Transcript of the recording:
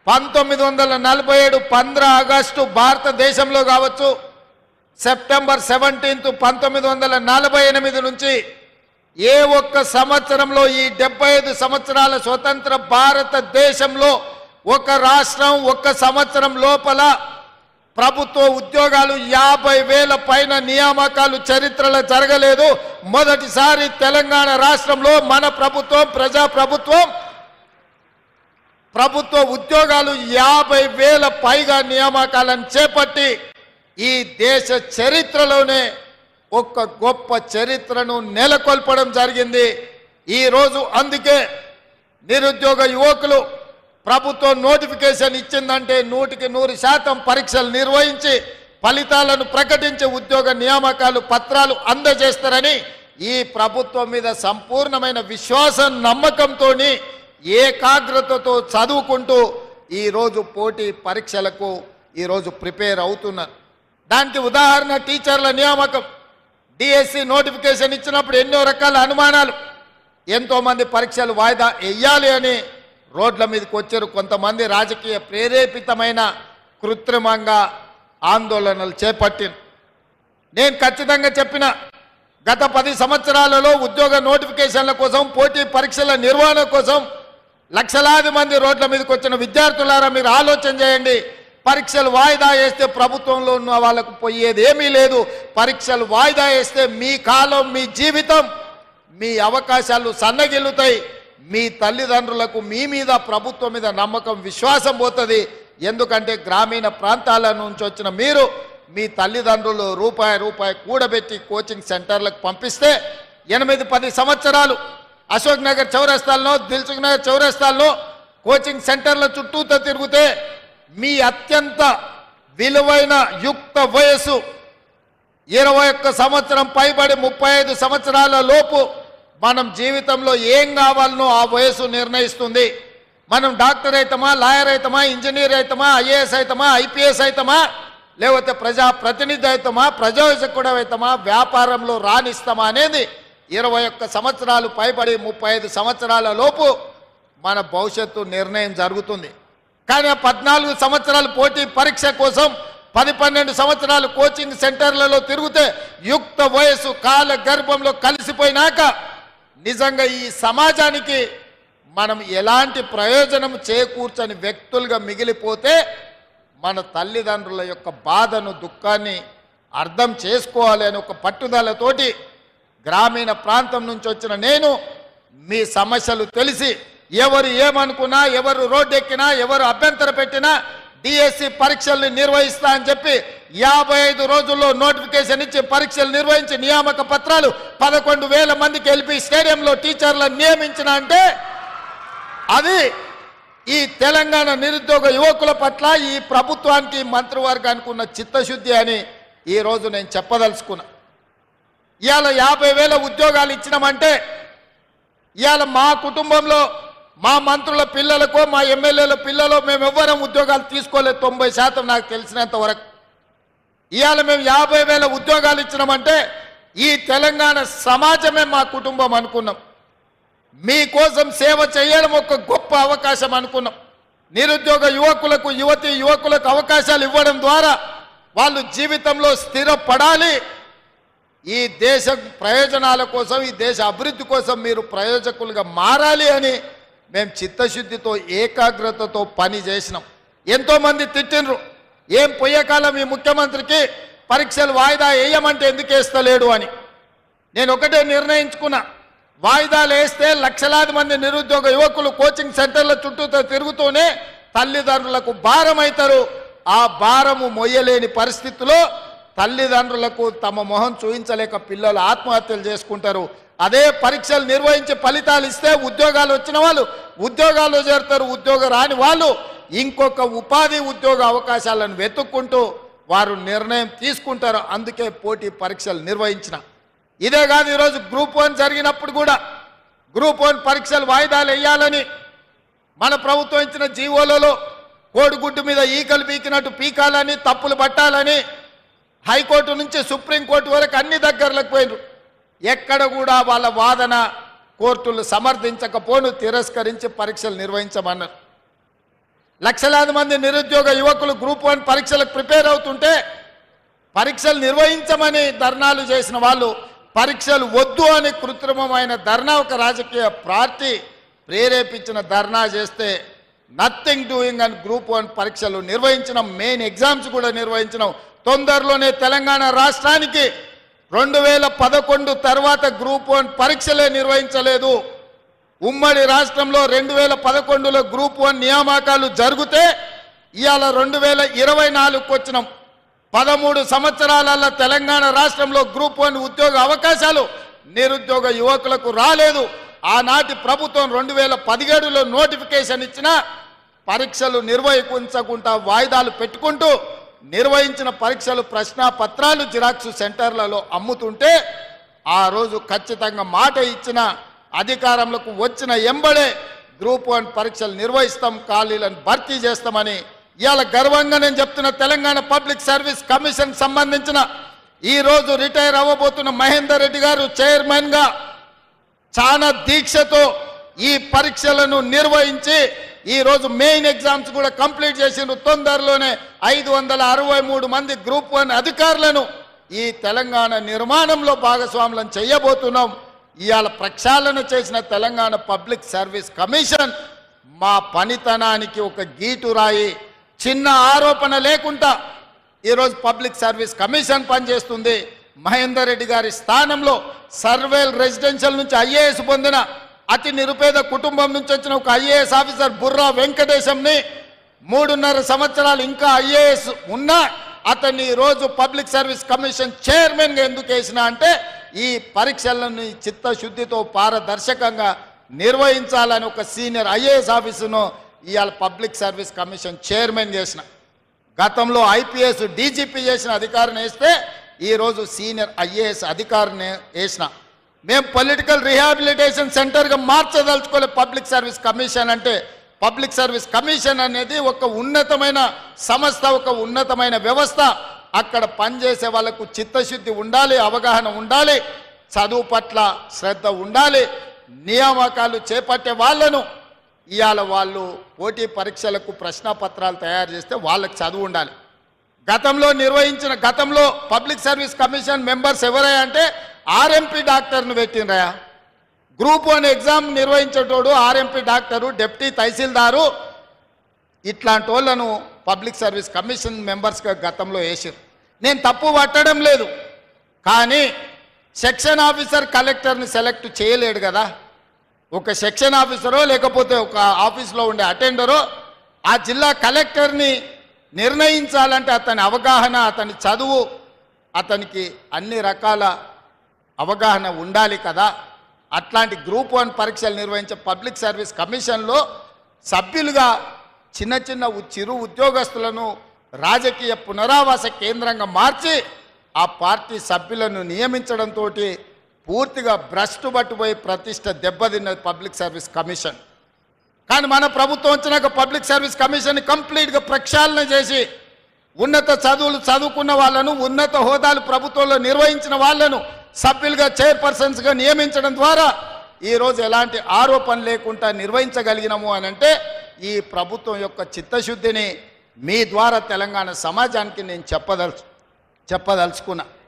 పంతొమ్మిది వందల నలభై ఏడు పంద్ర ఆగస్టు భారతదేశంలో కావచ్చు సెప్టెంబర్ సెవెంటీన్త్ పంతొమ్మిది వందల నలభై ఎనిమిది నుంచి ఏ ఒక్క సంవత్సరంలో ఈ డెబ్బై ఐదు సంవత్సరాల స్వతంత్ర భారతదేశంలో ఒక రాష్ట్రం ఒక్క సంవత్సరం లోపల ప్రభుత్వ ఉద్యోగాలు యాభై వేల పైన నియామకాలు చరిత్రలో జరగలేదు మొదటిసారి తెలంగాణ రాష్ట్రంలో మన ప్రభుత్వం ప్రజా ప్రభుత్వం ప్రభుత్వ ఉద్యోగాలు యాభై వేల పైగా నియామకాలను చేపట్టి ఈ దేశ చరిత్రలోనే ఒక గొప్ప చరిత్రను నెలకొల్పడం జరిగింది ఈరోజు అందుకే నిరుద్యోగ యువకులు ప్రభుత్వం నోటిఫికేషన్ ఇచ్చిందంటే నూటికి నూరు శాతం పరీక్షలు నిర్వహించి ఫలితాలను ప్రకటించి ఉద్యోగ నియామకాలు పత్రాలు అందజేస్తారని ఈ ప్రభుత్వం మీద సంపూర్ణమైన విశ్వాసం నమ్మకంతోని ఏకాగ్రతతో చదువుకుంటూ ఈరోజు పోటీ పరీక్షలకు ఈరోజు ప్రిపేర్ అవుతున్నారు దానికి ఉదాహరణ టీచర్ల నియామకం డిఎస్సి నోటిఫికేషన్ ఇచ్చినప్పుడు ఎన్నో రకాల అనుమానాలు ఎంతోమంది పరీక్షలు వాయిదా వేయాలి అని రోడ్ల మీదకి వచ్చారు కొంతమంది రాజకీయ ప్రేరేపితమైన కృత్రిమంగా ఆందోళనలు చేపట్టిన నేను ఖచ్చితంగా చెప్పిన గత పది సంవత్సరాలలో ఉద్యోగ నోటిఫికేషన్ల కోసం పోటీ పరీక్షల నిర్వహణ కోసం లక్షలాది మంది రోడ్ల మీదకి వచ్చిన విద్యార్థులారా మీరు ఆలోచన చేయండి పరీక్షలు వాయిదా వేస్తే ప్రభుత్వంలో ఉన్న వాళ్ళకు పోయేది ఏమీ లేదు పరీక్షలు వాయిదా వేస్తే మీ కాలం మీ జీవితం మీ అవకాశాలు సన్నగిల్లుతాయి మీ తల్లిదండ్రులకు మీ మీద ప్రభుత్వం మీద నమ్మకం విశ్వాసం పోతుంది ఎందుకంటే గ్రామీణ ప్రాంతాల నుంచి వచ్చిన మీరు మీ తల్లిదండ్రులు రూపాయి రూపాయి కూడబెట్టి కోచింగ్ సెంటర్లకు పంపిస్తే ఎనిమిది పది సంవత్సరాలు అశోక్ నగర్ చౌరస్తాల్లో దిల్సుఖ్ నగర్ చౌరస్తాల్లో కోచింగ్ సెంటర్ల చుట్టూతో తిరిగితే మీ అత్యంత విలువైన యుక్త వయస్సు ఇరవై ఒక్క సంవత్సరం పైబడి ముప్పై ఐదు సంవత్సరాల లోపు మనం జీవితంలో ఏం కావాలనో ఆ వయసు నిర్ణయిస్తుంది మనం డాక్టర్ అవుతామా లాయర్ అవుతామా ఇంజనీర్ అవుతామా ఐఏఎస్ అవుతామా ఐపీఎస్ అవుతామా లేకపోతే ప్రజా ప్రతినిధి అవుతామా ప్రజాసకుడు అవుతామా వ్యాపారంలో రాణిస్తామా అనేది ఇరవై ఒక్క సంవత్సరాలు పైబడి ముప్పై ఐదు సంవత్సరాల లోపు మన భవిష్యత్తు నిర్ణయం జరుగుతుంది కానీ ఆ పద్నాలుగు సంవత్సరాల పోటీ పరీక్ష కోసం పది పన్నెండు సంవత్సరాలు కోచింగ్ సెంటర్లలో తిరిగితే యుక్త వయసు కాల గర్భంలో కలిసిపోయినాక నిజంగా ఈ సమాజానికి మనం ఎలాంటి ప్రయోజనం చేకూర్చని వ్యక్తులుగా మిగిలిపోతే మన తల్లిదండ్రుల యొక్క బాధను దుఃఖాన్ని అర్థం చేసుకోవాలి అని ఒక పట్టుదలతోటి గ్రామీణ ప్రాంతం నుంచి వచ్చిన నేను మీ సమస్యలు తెలిసి ఎవరు ఏమనుకున్నా ఎవరు రోడ్డు ఎక్కినా ఎవరు అభ్యంతర పెట్టినా డిఎస్సి పరీక్షల్ని నిర్వహిస్తా అని చెప్పి యాభై ఐదు రోజుల్లో నోటిఫికేషన్ ఇచ్చి పరీక్షలు నిర్వహించి నియామక పత్రాలు పదకొండు వేల మందికి వెళ్ళి స్టేడియంలో టీచర్లను నియమించిన అంటే అది ఈ తెలంగాణ నిరుద్యోగ యువకుల పట్ల ఈ ప్రభుత్వానికి మంత్రివర్గానికి ఉన్న చిత్తశుద్ధి అని ఈరోజు నేను చెప్పదలుచుకున్నా ఇవాళ యాభై వేల ఉద్యోగాలు ఇచ్చినామంటే ఇవాళ మా కుటుంబంలో మా మంత్రుల పిల్లలకు మా ఎమ్మెల్యేల పిల్లలు మేము ఎవ్వరం ఉద్యోగాలు తీసుకోలేదు తొంభై శాతం నాకు తెలిసినంత వరకు ఇవాళ మేము యాభై వేల ఉద్యోగాలు ఇచ్చినామంటే ఈ తెలంగాణ సమాజమే మా కుటుంబం అనుకున్నాం మీకోసం సేవ చేయడం ఒక గొప్ప అవకాశం అనుకున్నాం నిరుద్యోగ యువకులకు యువతి యువకులకు అవకాశాలు ఇవ్వడం ద్వారా వాళ్ళు జీవితంలో స్థిరపడాలి ఈ దేశ ప్రయోజనాల కోసం ఈ దేశ అభివృద్ధి కోసం మీరు ప్రయోజకులుగా మారాలి అని మేము చిత్తశుద్ధితో ఏకాగ్రతతో పని చేసినాం ఎంతోమంది తిట్టిండ్రు ఏం పొయ్యకాలం ఈ ముఖ్యమంత్రికి పరీక్షలు వాయిదా వేయమంటే ఎందుకు వేస్తలేడు అని నేను ఒకటే నిర్ణయించుకున్నా వాయిదాలు వేస్తే లక్షలాది మంది నిరుద్యోగ యువకులు కోచింగ్ సెంటర్ల చుట్టూతో తిరుగుతూనే తల్లిదండ్రులకు భారం అవుతారు ఆ భారము మొయ్యలేని పరిస్థితిలో తల్లిదండ్రులకు తమ మొహం చూపించలేక పిల్లలు ఆత్మహత్యలు చేసుకుంటారు అదే పరీక్షలు నిర్వహించి ఫలితాలు ఇస్తే ఉద్యోగాలు వచ్చిన వాళ్ళు ఉద్యోగాల్లో చేరుతారు ఉద్యోగం రాని వాళ్ళు ఇంకొక ఉపాధి ఉద్యోగ అవకాశాలను వెతుక్కుంటూ వారు నిర్ణయం తీసుకుంటారు అందుకే పోటీ పరీక్షలు నిర్వహించిన ఇదే కాదు ఈరోజు గ్రూప్ వన్ జరిగినప్పుడు కూడా గ్రూప్ వన్ పరీక్షలు వాయిదాలు వేయాలని మన ప్రభుత్వం ఇచ్చిన జీవోలలో కోడిగుడ్డు మీద ఈకలు పీకినట్టు పీకాలని తప్పులు పట్టాలని హైకోర్టు నుంచి సుప్రీంకోర్టు వరకు అన్ని దగ్గరలకు పోయినరు ఎక్కడ కూడా వాళ్ళ వాదన కోర్టులు సమర్థించకపోను తిరస్కరించి పరీక్షలు నిర్వహించమన్నారు లక్షలాది మంది నిరుద్యోగ యువకులు గ్రూప్ వన్ పరీక్షలకు ప్రిపేర్ అవుతుంటే పరీక్షలు నిర్వహించమని ధర్నాలు చేసిన వాళ్ళు పరీక్షలు వద్దు అని కృత్రిమమైన ధర్నా ఒక రాజకీయ పార్టీ ప్రేరేపించిన ధర్నా చేస్తే నథింగ్ డూయింగ్ అని గ్రూప్ వన్ పరీక్షలు నిర్వహించడం మెయిన్ ఎగ్జామ్స్ కూడా నిర్వహించడం తొందరలోనే తెలంగాణ రాష్ట్రానికి రెండు వేల పదకొండు తర్వాత గ్రూప్ వన్ పరీక్షలే నిర్వహించలేదు ఉమ్మడి రాష్ట్రంలో రెండు వేల పదకొండులో గ్రూప్ వన్ నియామకాలు జరిగితే ఇవాళ రెండు వేల ఇరవై నాలుగుకి వచ్చినాం పదమూడు సంవత్సరాలలో తెలంగాణ రాష్ట్రంలో గ్రూప్ వన్ ఉద్యోగ అవకాశాలు నిరుద్యోగ యువకులకు రాలేదు ఆనాటి ప్రభుత్వం రెండు వేల పదిహేడులో నోటిఫికేషన్ ఇచ్చిన పరీక్షలు నిర్వహించకుండా వాయిదాలు పెట్టుకుంటూ నిర్వహించిన పరీక్షలు ప్రశ్న పత్రాలు జిరాక్స్ సెంటర్లలో అమ్ముతుంటే ఆ రోజు ఖచ్చితంగా మాట ఇచ్చిన అధికారంలోకి వచ్చిన ఎంబడే గ్రూప్ వన్ పరీక్షలు నిర్వహిస్తాం ఖాళీలను భర్తీ చేస్తామని ఇవాళ గర్వంగా నేను చెప్తున్న తెలంగాణ పబ్లిక్ సర్వీస్ కమిషన్ సంబంధించిన ఈ రోజు రిటైర్ అవ్వబోతున్న మహేందర్ రెడ్డి గారు చైర్మన్గా చాలా దీక్షతో ఈ పరీక్షలను నిర్వహించి ఈ రోజు మెయిన్ ఎగ్జామ్స్ కూడా కంప్లీట్ చేసిండ్రు తొందరలోనే ఐదు వందల అరవై మూడు మంది గ్రూప్ వన్ అధికారులను ఈ తెలంగాణ నిర్మాణంలో భాగస్వాములను చేయబోతున్నాం ఇవాళ ప్రక్షాళన చేసిన తెలంగాణ పబ్లిక్ సర్వీస్ కమిషన్ మా పనితనానికి ఒక గీటు రాయి చిన్న ఆరోపణ లేకుండా ఈరోజు పబ్లిక్ సర్వీస్ కమిషన్ పనిచేస్తుంది మహేందర్ రెడ్డి గారి స్థానంలో సర్వేల్ రెసిడెన్షియల్ నుంచి ఐఏఎస్ పొందిన అతి నిరుపేద కుటుంబం నుంచి వచ్చిన ఒక ఐఏఎస్ ఆఫీసర్ బుర్రా వెంకటేశంని మూడున్నర సంవత్సరాలు ఇంకా ఐఏఎస్ ఉన్నా అతన్ని ఈ రోజు పబ్లిక్ సర్వీస్ కమిషన్ చైర్మన్గా ఎందుకు వేసిన అంటే ఈ పరీక్షలను చిత్తశుద్ధితో పారదర్శకంగా నిర్వహించాలని ఒక సీనియర్ ఐఏఎస్ ఆఫీసును ఇవాళ పబ్లిక్ సర్వీస్ కమిషన్ చైర్మన్ చేసిన గతంలో ఐపీఎస్ డీజీపీ చేసిన అధికారిని వేస్తే ఈరోజు సీనియర్ ఐఏఎస్ అధికారిని వేసిన మేము పొలిటికల్ రిహాబిలిటేషన్ సెంటర్గా మార్చదలుచుకోలే పబ్లిక్ సర్వీస్ కమిషన్ అంటే పబ్లిక్ సర్వీస్ కమిషన్ అనేది ఒక ఉన్నతమైన సంస్థ ఒక ఉన్నతమైన వ్యవస్థ అక్కడ పనిచేసే వాళ్ళకు చిత్తశుద్ధి ఉండాలి అవగాహన ఉండాలి చదువు పట్ల శ్రద్ధ ఉండాలి నియామకాలు చేపట్టే వాళ్ళను ఇవాళ వాళ్ళు పోటీ పరీక్షలకు ప్రశ్నపత్రాలు తయారు చేస్తే వాళ్ళకి చదువు ఉండాలి గతంలో నిర్వహించిన గతంలో పబ్లిక్ సర్వీస్ కమిషన్ మెంబర్స్ ఎవరయ్యా అంటే ఆర్ఎంపీ డాక్టర్ను పెట్టినరయా గ్రూప్ వన్ ఎగ్జామ్ నిర్వహించేటోడు ఆర్ఎంపీ డాక్టరు డిప్టీ తహసీల్దారు ఇట్లాంటి వాళ్ళను పబ్లిక్ సర్వీస్ కమిషన్ మెంబర్స్గా గతంలో వేసారు నేను తప్పు పట్టడం లేదు కానీ సెక్షన్ ఆఫీసర్ కలెక్టర్ని సెలెక్ట్ చేయలేడు కదా ఒక సెక్షన్ ఆఫీసరో లేకపోతే ఒక ఆఫీస్లో ఉండే అటెండరో ఆ జిల్లా కలెక్టర్ని నిర్ణయించాలంటే అతని అవగాహన అతని చదువు అతనికి అన్ని రకాల అవగాహన ఉండాలి కదా అట్లాంటి గ్రూప్ వన్ పరీక్షలు నిర్వహించే పబ్లిక్ సర్వీస్ కమిషన్లో సభ్యులుగా చిన్న చిన్న ఉ- చిరు ఉద్యోగస్తులను రాజకీయ పునరావాస కేంద్రంగా మార్చి ఆ పార్టీ సభ్యులను నియమించడంతో పూర్తిగా భ్రష్టు పట్టుపోయి ప్రతిష్ట దెబ్బతిన్నది పబ్లిక్ సర్వీస్ కమిషన్ కానీ మన ప్రభుత్వం వచ్చినాక పబ్లిక్ సర్వీస్ కమిషన్ కంప్లీట్గా ప్రక్షాళన చేసి ఉన్నత చదువులు చదువుకున్న వాళ్ళను ఉన్నత హోదాలు ప్రభుత్వంలో నిర్వహించిన వాళ్ళను సభ్యులుగా చైర్పర్సన్స్గా నియమించడం ద్వారా ఈరోజు ఎలాంటి ఆరోపణ లేకుండా నిర్వహించగలిగినాము అని అంటే ఈ ప్రభుత్వం యొక్క చిత్తశుద్ధిని మీ ద్వారా తెలంగాణ సమాజానికి నేను చెప్పదలుచు చెప్పదలుచుకున్నా